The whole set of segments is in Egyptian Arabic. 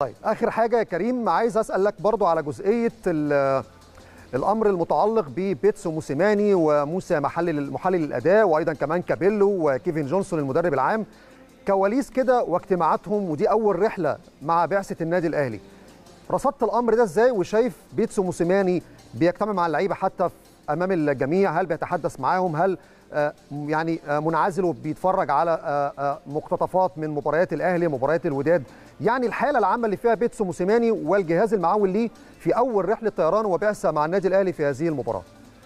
طيب اخر حاجه يا كريم عايز اسالك برضو على جزئيه الامر المتعلق ببيتسو موسيماني وموسى محلل محلل الاداء وايضا كمان كابيلو وكيفن جونسون المدرب العام كواليس كده واجتماعاتهم ودي اول رحله مع بعثه النادي الاهلي رصدت الامر ده ازاي وشايف بيتسو موسيماني بيجتمع مع اللعيبه حتى امام الجميع هل بيتحدث معاهم هل يعني منعزل وبيتفرج على مقتطفات من مباريات الاهلي مباريات الوداد يعني الحاله العامه اللي فيها بيتسو موسيماني والجهاز المعاون ليه في اول رحله طيران وبعثه مع النادي الاهلي في هذه المباراه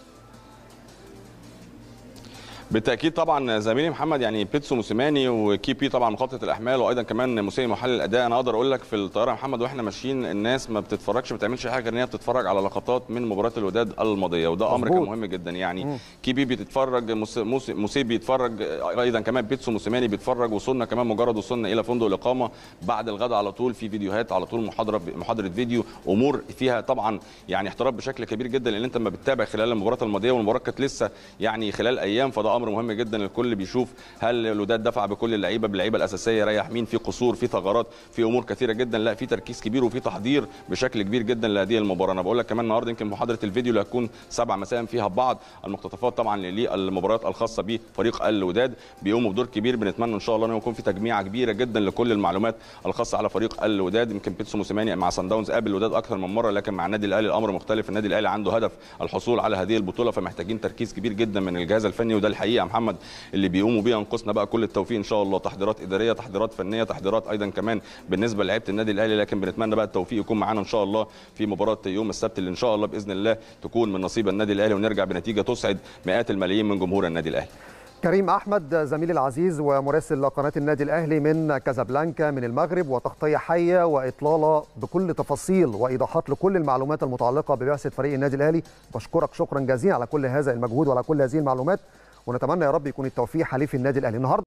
بالتاكيد طبعا زميلي محمد يعني بيتسو موسيماني وكي بي طبعا مخطط الاحمال وايضا كمان موسيماني محلل الاداء انا اقدر اقول لك في الطياره محمد واحنا ماشيين الناس ما بتتفرجش ما بتعملش حاجه غير ان هي بتتفرج على لقطات من مباراه الوداد الماضيه وده امر كان مهم جدا يعني مم. كي بي بتتفرج موسي بيتفرج ايضا كمان بيتسو موسيماني بيتفرج وصلنا كمان مجرد وصلنا الى فندق الاقامه بعد الغداء على طول في فيديوهات على طول محاضره محاضره فيديو امور فيها طبعا يعني احتراف بشكل كبير جدا لان انت لما بتتابع خلال المباراه الماضيه والمباراه كانت لسه يعني خلال ايام فده امر مهم جدا الكل بيشوف هل الوداد دفع بكل اللعيبه باللعيبه الاساسيه ريح مين في قصور في ثغرات في امور كثيره جدا لا في تركيز كبير وفي تحضير بشكل كبير جدا لهذه المباراه انا بقول لك كمان النهارده يمكن محاضره الفيديو اللي هتكون سبع مساء فيها بعض المقتطفات طبعا للمباريات الخاصه بفريق الوداد بيقوموا بدور كبير بنتمنى ان شاء الله انه يكون في تجميعه كبيره جدا لكل المعلومات الخاصه على فريق الوداد يمكن بيتسو موسيماني مع سان داونز قابل الوداد اكثر من مره لكن مع النادي الاهلي الامر مختلف النادي الاهلي عنده هدف الحصول على هذه البطوله فمحتاجين تركيز كبير جدا من الجهاز الفني وده الحقيقه محمد اللي بيقوموا بيه ينقصنا بقى كل التوفيق ان شاء الله تحضيرات اداريه تحضيرات فنيه تحضيرات ايضا كمان بالنسبه لعيبه النادي الاهلي لكن بنتمنى بقى التوفيق يكون معانا ان شاء الله في مباراه يوم السبت اللي ان شاء الله باذن الله تكون من نصيب النادي الاهلي ونرجع بنتيجه تسعد مئات الملايين من جمهور النادي الاهلي كريم احمد زميلي العزيز ومراسل قناه النادي الاهلي من كازابلانكا من المغرب وتغطيه حيه واطلاله بكل تفاصيل وايضاحات لكل المعلومات المتعلقه ببعثه فريق النادي الاهلي بشكرك شكرا جزيلا على كل هذا المجهود وعلى كل هذه المعلومات ونتمنى يا رب يكون التوفيق حليف النادي الاهلي النهارده